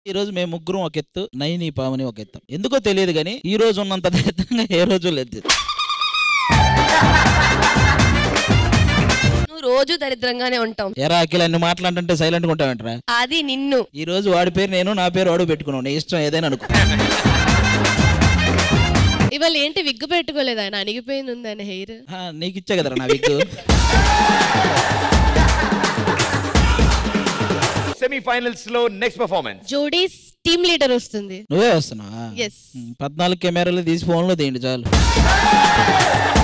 ఈ రోజు మేము ముగ్గురం ఒక ఎత్తు నైని పావని ఒక ఎత్తు ఎందుకో తెలియదు కానీ ఈ రోజు ఉన్నంత దరిద్రంగా ఏ రోజు లేదు నువ్వు రోజు దరిద్రంగానే ఉంటాం ఎరా అఖిల అన్ని మాట్లాడుతుంటే సైలెంట్ గా ఉంటావేంట్రా అది నిన్ను ఈ రోజు వాడి పేరు నేను నా పేరు వాడు పెట్టుకున్నావు నీ ఇష్టం ఏదైనా అనుకో ఇవాళ ఏంటి విగ్గు పెట్టుకోలేదు ఆయన అణిగిపోయింది ఉంది ఆయన హెయిర్ ఆ, నీకు ఇచ్చా కదరా నా విగ్గు సెమీఫైనల్స్ లో నెక్స్ట్ పర్ఫార్మెన్స్ జోడీస్ టీమ్ లీడర్ వస్తుంది నువ్వే వస్తున్నావా ఎస్ ఉమ్, పద్నాలుగు కెమెరాలు తీసి ఫోన్లో తీయండి చాలు